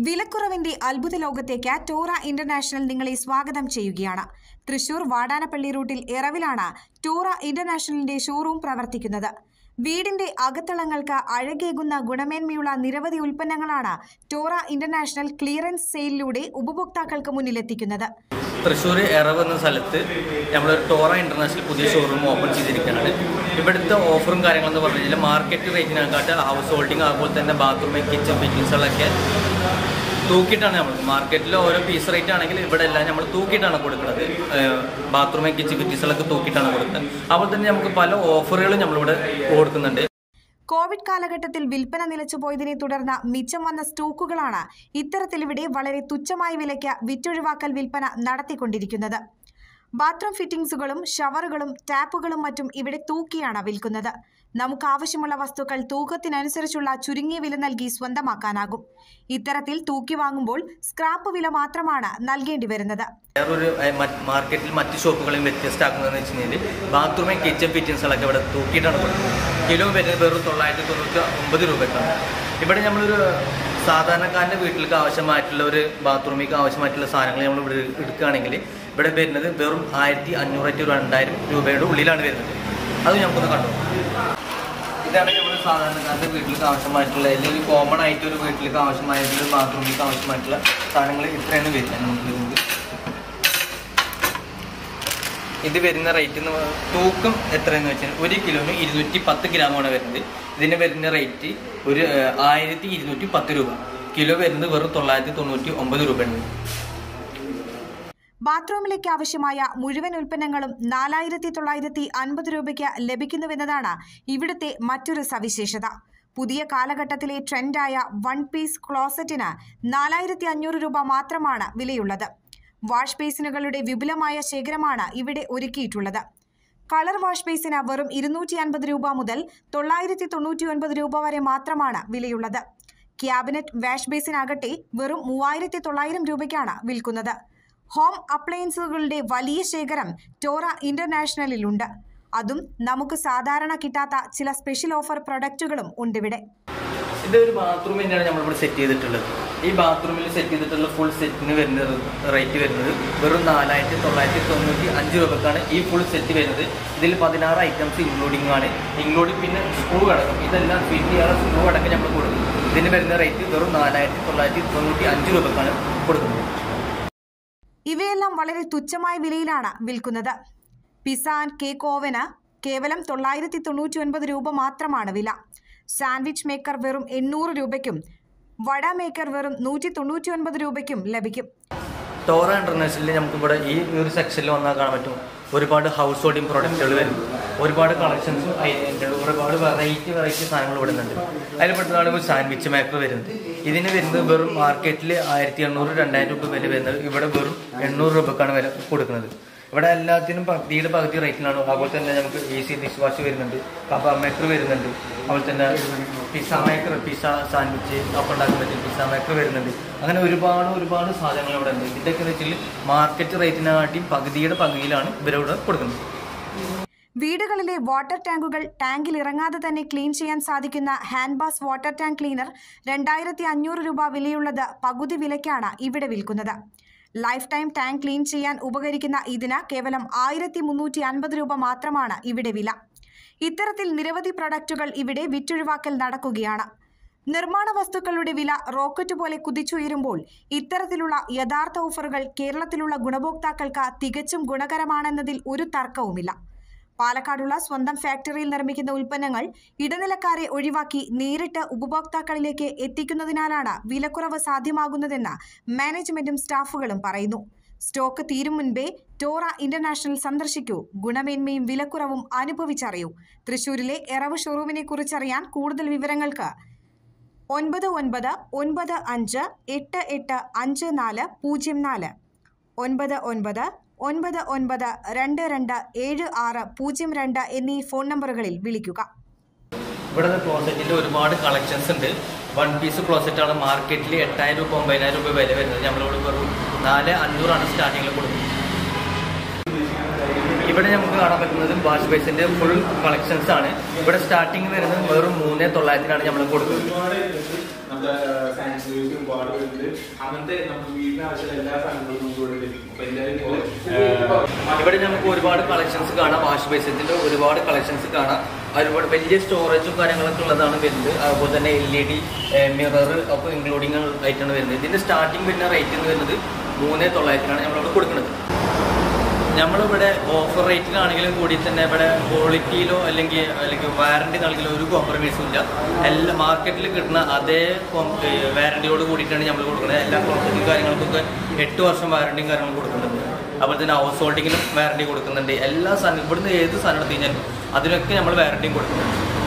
വിലക്കുറവിന്റെ അത്ഭുത ലോകത്തേക്ക് Torah international നിങ്ങളെ സ്വാഗതം ചെയ്യുകയാണ് തൃശൂർ വാടാനപ്പള്ളി റൂട്ടിൽ എറവിലാണ് ടോറ ഇന്റർനാഷണലിന്റെ ഷോറൂം പ്രവർത്തിക്കുന്നത് വീടിന്റെ അകത്തളങ്ങൾക്ക് അഴകേകുന്ന ഗുണമേന്മയുള്ള നിരവധി ഉൽപ്പന്നങ്ങളാണ് ടോറ ഇന്റർനാഷണൽ ക്ലിയറൻസ് സെയിലിലൂടെ ഉപഭോക്താക്കൾക്ക് മുന്നിലെത്തിക്കുന്നത് തൃശ്ശൂർ എറവ് എന്ന സ്ഥലത്ത് നമ്മൾ ടോറ ഇന്റർനാഷണൽ പുതിയ ഷോറൂം ഓപ്പൺ ചെയ്തിരിക്കുകയാണ് ഇവിടുത്തെ ഓഫറും കാര്യങ്ങളെന്ന് പറഞ്ഞു കഴിഞ്ഞാൽ മാർക്കറ്റ് റേറ്റിനെക്കാട്ട് ഹൗസ് ഹോൾഡിംഗ് അതുപോലെ തന്നെ ബാത്റൂം കിച്ചൺ ഫിറ്റിങ്സുകളൊക്കെ തൂക്കിയിട്ടാണ് നമ്മൾ മാർക്കറ്റിൽ ഓരോ പീസ് റേറ്റ് ആണെങ്കിൽ ഇവിടെ എല്ലാം നമ്മൾ തൂക്കിയിട്ടാണ് കൊടുക്കുന്നത് ബാത്റൂം കിച്ചൺ ഫിറ്റിങ്സുകളൊക്കെ തൂക്കിയിട്ടാണ് കൊടുക്കുന്നത് അതുപോലെ തന്നെ നമുക്ക് പല ഓഫറുകളും നമ്മളിവിടെ കൊടുക്കുന്നുണ്ട് കോവിഡ് കാലഘട്ടത്തിൽ വിൽപ്പന നിലച്ചുപോയതിനെ തുടർന്ന് മിച്ചം വന്ന സ്റ്റോക്കുകളാണ് ഇത്തരത്തിലിവിടെ വളരെ തുച്ഛമായ വിലയ്ക്ക് വിറ്റൊഴിവാക്കൽ വിൽപ്പന നടത്തിക്കൊണ്ടിരിക്കുന്നത് ബാത്റൂം ഫിറ്റിംഗ്സുകളും ഷവറുകളും ടാപ്പുകളും മറ്റും ഇവിടെ തൂക്കിയാണ് വിൽക്കുന്നത് നമുക്ക് ആവശ്യമുള്ള വസ്തുക്കൾ തൂക്കത്തിനനുസരിച്ചുള്ള ചുരുങ്ങിയ വില നൽകി സ്വന്തമാക്കാനാകും ഇത്തരത്തിൽ തൂക്കി വാങ്ങുമ്പോൾ സ്ക്രാപ്പ് വില മാത്രമാണ് നൽകേണ്ടി വരുന്നത് വേറൊരു ഏഹ്, മറ്റ് മാർക്കറ്റിൽ മറ്റ് ഷോപ്പുകളും വ്യത്യസ്തമാക്കുന്നതെന്ന് വെച്ച് കഴിഞ്ഞാൽ ബാത്റൂമേ കിച്ചൺ ഫിറ്റിങ്സുകളൊക്കെ ഇവിടെ തൂക്കിയിട്ടാണ് കൊടുക്കുന്നത് കിലോ വരുന്നത് വെറും തൊള്ളായിരത്തി തൊണ്ണൂറ്റി ഒമ്പത് രൂപയ്ക്കാണ് ഇവിടെ നമ്മളൊരു സാധാരണക്കാരൻ്റെ വീട്ടിലേക്ക് ആവശ്യമായിട്ടുള്ള ഒരു ബാത്റൂമിലേക്ക് ആവശ്യമായിട്ടുള്ള സാധനങ്ങൾ നമ്മൾ ഇവിടെ എടുക്കുകയാണെങ്കിൽ ഇവിടെ വരുന്നത് വെറും ആയിരത്തി അഞ്ഞൂറ് ടു രണ്ടായിരം രൂപയുടെ ഉള്ളിലാണ് വരുന്നത് അത് നമുക്കൊന്ന് കണ്ടു ഇതാണ് നമ്മൾ സാധാരണക്കാരുടെ വീട്ടിലേക്ക് ആവശ്യമായിട്ടുള്ള അല്ലെങ്കിൽ കോമൺ ആയിട്ട് ഒരു വീട്ടിലേക്ക് ആവശ്യമായിട്ടുള്ള ഒരു ബാത്റൂമിലേക്ക് ആവശ്യമായിട്ടുള്ള സാധനങ്ങൾ ഇത്രയാണ് വരുന്നത് നമുക്ക് വരുന്നത് ഇത് വരുന്ന റേറ്റ് എന്ന് പറ- തൂക്കം എത്രയെന്ന് വെച്ചാൽ ഒരു കിലോന് ഇരുന്നൂറ്റി പത്ത് ഗ്രാമാണ് വരുന്നത് ഇതിന് വരുന്ന റേറ്റ് ഒരു ഏഹ്, ആയിരത്തി ഇരുന്നൂറ്റി പത്ത് രൂപ കിലോ വരുന്നത് വെറും തൊള്ളായിരത്തി തൊണ്ണൂറ്റി ഒമ്പത് രൂപയാണ് ബാത്റൂമിലേക്ക് ആവശ്യമായ മുഴുവൻ ഉൽപ്പന്നങ്ങളും നാലായിരത്തി തൊള്ളായിരത്തി അൻപത് രൂപയ്ക്ക് ലഭിക്കുന്നുവെന്നതാണ് ഇവിടുത്തെ മറ്റൊരു സവിശേഷത പുതിയ കാലഘട്ടത്തിലെ ട്രെൻഡായ വൺ പീസ് ക്ലോസറ്റിന് നാലായിരത്തി അഞ്ഞൂറ് രൂപ മാത്രമാണ് വിലയുള്ളത് വാഷ് ബേസിനുകളുടെ വിപുലമായ ശേഖരമാണ് ഇവിടെ ഒരുക്കിയിട്ടുള്ളത് കളർ വാഷ് ബേസിന് വെറും ഇരുന്നൂറ്റി അൻപത് രൂപ മുതൽ തൊള്ളായിരത്തി തൊണ്ണൂറ്റി ഒൻപത് രൂപ വരെ മാത്രമാണ് വിലയുള്ളത് ക്യാബിനറ്റ് വാഷ് ബേസിനാകട്ടെ വെറും മൂവായിരത്തി തൊള്ളായിരം രൂപയ്ക്കാണ് വിൽക്കുന്നത് ഹോം അപ്ലയൻസുകളുടെ വലിയ ശേഖരം ടോറ ഇന്റർനാഷണലിലുണ്ട് അതും നമുക്ക് സാധാരണ കിട്ടാത്ത ചില സ്പെഷ്യൽ ഓഫർ പ്രൊഡക്റ്റുകളും ഉണ്ടിവിടെ ഇതൊരു ബാത്റൂം തന്നെയാണ് നമ്മളിവിടെ സെറ്റ് ചെയ്തിട്ടുള്ളത് ഈ ബാത്റൂമിൽ സെറ്റ് ചെയ്തിട്ടുള്ള ഫുൾ സെറ്റിന് വരുന്ന റേറ്റ് വരുന്നത് വെറും നാലായിരത്തി തൊള്ളായിരത്തി തൊണ്ണൂറ്റി അഞ്ച് രൂപക്കാണ് ഈ ഫുൾ സെറ്റ് വരുന്നത് ഇതിൽ പതിനാറ് ഐറ്റംസ് ഇൻക്ലൂഡിംഗ് ആണ് ഇൻക്ലൂഡിംഗ് പിന്നെ സ്ക്രൂ അടക്കം ഇതെല്ലാം ഫിറ്റ് ചെയ്യാനുള്ള സ്ക്രൂ അടക്കം നമ്മൾ കൊടുക്കും ഇതിന് വരുന്ന റേറ്റ് വെറും നാലായിരത്തി തൊള്ളായിരത്തി തൊണ്ണൂറ്റി അഞ്ച് രൂപക്കാണ് കൊടുക്കുന്നത് ഇവയെല്ലാം വളരെ തുച്ഛമായ വിലയിലാണ് വിൽക്കുന്നത് പിസ ആൻഡ് കേക്ക് ഓവന് കേവലം തൊള്ളായിരത്തി തൊണ്ണൂറ്റി ഒൻപത് രൂപ മാത്രമാണ് വില സാൻഡ്വിച്ച് മേക്കർ വെറും എണ്ണൂറ് രൂപയ്ക്കും വട മേക്കർ വെറും നൂറ്റി തൊണ്ണൂറ്റി ഒൻപത് രൂപയ്ക്കും ലഭിക്കും ടോറ ഇന്റർനാഷണലിൽ നമുക്കിവിടെ ഈ ഒരു സെക്ഷനിൽ വന്നാൽ കാണാൻ പറ്റും ഒരുപാട് ഹൗസ് ഹോൾഡിംഗ് പ്രോഡക്റ്റുകൾ വരും ഒരുപാട് കളക്ഷൻസും അതിൻ്റെ ഒരുപാട് വെറൈറ്റി വെറൈറ്റി സാധനങ്ങൾ വിടുന്നുണ്ട് അതിൽ പെട്ടതാണ് ഒരു സാൻഡ്വിച്ച് മേക്കർ വരുന്നത് ഇതിന് വരുന്നത് വെറും മാർക്കറ്റിൽ ആയിരത്തി എണ്ണൂറ് രണ്ടായിരം രൂപ വില വരുന്നത് ഇവിടെ വെറും എണ്ണൂറ് രൂപക്കാണ് വില കൊടുക്കുന്നത് ഇവിടെ എല്ലാത്തിനും പകുതിയുടെ പകുതി റേറ്റിലാണ് അതുപോലെ തന്നെ നമുക്ക് ഈസി ഡിഷ് വാഷ് വരുന്നുണ്ട് കപ്പ മേക്കർ വരുന്നുണ്ട് അതുപോലെ തന്നെ പിസ്സ മേക്കർ പിസ്സ സാൻഡ്വിച്ച് ഒക്കെ ഉണ്ടാക്കാൻ പറ്റിയ പിസ്സ മേക്കർ വരുന്നുണ്ട് അങ്ങനെ ഒരുപാട് ഒരുപാട് സാധനങ്ങൾ ഇവിടെ ഉണ്ട് ഇതിൻ്റെയൊക്കെ എന്ന് വെച്ചാൽ മാർക്കറ്റ് റേറ്റിനെക്കാട്ടി പകുതിയുടെ പകുതിയിലാണ് ഇവരിവിടെ കൊടുക്കുന്നത് വീടുകളിലെ വാട്ടർ ടാങ്കുകൾ ടാങ്കിൽ ഇറങ്ങാതെ തന്നെ ക്ലീൻ ചെയ്യാൻ സാധിക്കുന്ന ഹാൻഡ് ബാസ് വാട്ടർ ടാങ്ക് ക്ലീനർ രണ്ടായിരത്തി അഞ്ഞൂറ് രൂപ വിലയുള്ളത് പകുതി വിലയ്ക്കാണ് ഇവിടെ വിൽക്കുന്നത് ലൈഫ് ടൈം ടാങ്ക് ക്ലീൻ ചെയ്യാൻ ഉപകരിക്കുന്ന ഇതിന് കേവലം ആയിരത്തി മുന്നൂറ്റി അൻപത് രൂപ മാത്രമാണ് ഇവിടെ വില ഇത്തരത്തിൽ നിരവധി പ്രൊഡക്റ്റുകൾ ഇവിടെ വിറ്റൊഴിവാക്കൽ നടക്കുകയാണ് നിർമ്മാണ വസ്തുക്കളുടെ വില റോക്കറ്റ് പോലെ കുതിച്ചുയരുമ്പോൾ ഇത്തരത്തിലുള്ള യഥാർത്ഥ ഓഫറുകൾ കേരളത്തിലുള്ള ഗുണഭോക്താക്കൾക്ക് തികച്ചും ഗുണകരമാണെന്നതിൽ ഒരു തർക്കവുമില്ല പാലക്കാടുള്ള സ്വന്തം ഫാക്ടറിയിൽ നിർമ്മിക്കുന്ന ഉൽപ്പന്നങ്ങൾ ഇടനിലക്കാരെ ഒഴിവാക്കി നേരിട്ട് ഉപഭോക്താക്കളിലേക്ക് എത്തിക്കുന്നതിനാലാണ് വിലക്കുറവ് സാധ്യമാകുന്നതെന്ന് മാനേജ്മെന്റും സ്റ്റാഫുകളും പറയുന്നു സ്റ്റോക്ക് തീരും മുൻപേ ടോറ ഇന്റർനാഷണൽ സന്ദർശിക്കൂ ഗുണമേന്മയും വിലക്കുറവും അനുഭവിച്ചറിയൂ തൃശൂരിലെ എറവ് ഷോറൂമിനെ കുറിച്ചറിയാൻ കൂടുതൽ വിവരങ്ങൾക്ക് ഒൻപത് ഒൻപത് ഒൻപത് അഞ്ച് എട്ട് എട്ട് അഞ്ച് നാല് പൂജ്യം നാല് ഒൻപത് ഒൻപത് ഒൻപത് ഒൻപത് രണ്ട് രണ്ട് ഏഴ് ആറ് പൂജ്യം രണ്ട് എന്നീ ഫോൺ നമ്പറുകളിൽ വിളിക്കുക ഇവിടെ ക്ലോസറ്റിൻ്റെ ഒരുപാട് കളക്ഷൻസ് ഉണ്ട് വൺ പീസ് ക്ലോസറ്റ് ആണ് മാർക്കറ്റിൽ എട്ടായിരം രൂപ ഒമ്പതിനായിരം രൂപ വില വരുന്നത് നമ്മളിവിടെ വെറും നാല് അഞ്ഞൂറാണ് സ്റ്റാർട്ടിങ്ങിൽ കൊടുക്കുന്നത് ഇവിടെ നമുക്ക് കാണാൻ പറ്റുന്നത് വാഷ് ബേസിന്റെ ഫുൾ കളക്ഷൻസ് ആണ് ഇവിടെ സ്റ്റാർട്ടിങ് വരുന്നത് വെറും മൂന്ന് തൊള്ളായിരത്തിനാണ് നമ്മൾ കൊടുക്കുന്നത് സാനിറ്റൈസേഴ്സ് ഒരുപാട് വരുന്നുണ്ട് അങ്ങനത്തെ നമുക്ക് വീടിന് ആവശ്യമുള്ള എല്ലാ സാധനങ്ങളും നമുക്ക് ഇവിടെ ലഭിക്കും അപ്പൊ എല്ലാവരും നിങ്ങൾ ഇവിടെ നമുക്ക് ഒരുപാട് കളക്ഷൻസ് കാണാം വാഷ് ബേസിന്റെ ഒരുപാട് കളക്ഷൻസ് കാണാം ഒരുപാട് വലിയ സ്റ്റോറേജും കാര്യങ്ങളൊക്കെ ഉള്ളതാണ് വരുന്നത് അതുപോലെ തന്നെ എൽ ഇ ഡി മിറർ ഒക്കെ ഇൻക്ലൂഡിങ് ആയിട്ടാണ് വരുന്നത് ഇതിന്റെ സ്റ്റാർട്ടിംഗ് വരുന്ന റേറ്റ് എന്ന് വരുന്നത് മൂന്ന് തൊള്ളായിരത്തിനാണ് നമ്മളിവിടെ കൊടുക്കുന്നത് നമ്മളിവിടെ ഓഫർ റേറ്റിലാണെങ്കിലും കൂടി തന്നെ ഇവിടെ ക്വാളിറ്റിയിലോ അല്ലെങ്കിൽ അല്ലെങ്കിൽ വാറണ്ടി നൽകിലോ ഒരു കോംപ്രമൈസും ഇല്ല എല്ലാ മാർക്കറ്റിൽ കിട്ടുന്ന അതേ വാറണ്ടിയോട് കൂടിയിട്ടാണ് നമ്മൾ കൊടുക്കുന്നത് എല്ലാ ക്ലോത്തിനും കാര്യങ്ങൾക്കൊക്കെ എട്ട് വർഷം വാറണ്ടിയും കാര്യങ്ങളും കൊടുക്കുന്നുണ്ട് അതുപോലെ തന്നെ ഹൗസ് ഹോൾഡിങ്ങിനും വാറണ്ടി കൊടുക്കുന്നുണ്ട് എല്ലാ സാധനം ഇവിടുന്ന് ഏത് സാധനം എടുത്തു കഴിഞ്ഞാലും അതിനൊക്കെ നമ്മൾ വാറണ്ടിയും കൊടുക്കുന്നുണ്ട്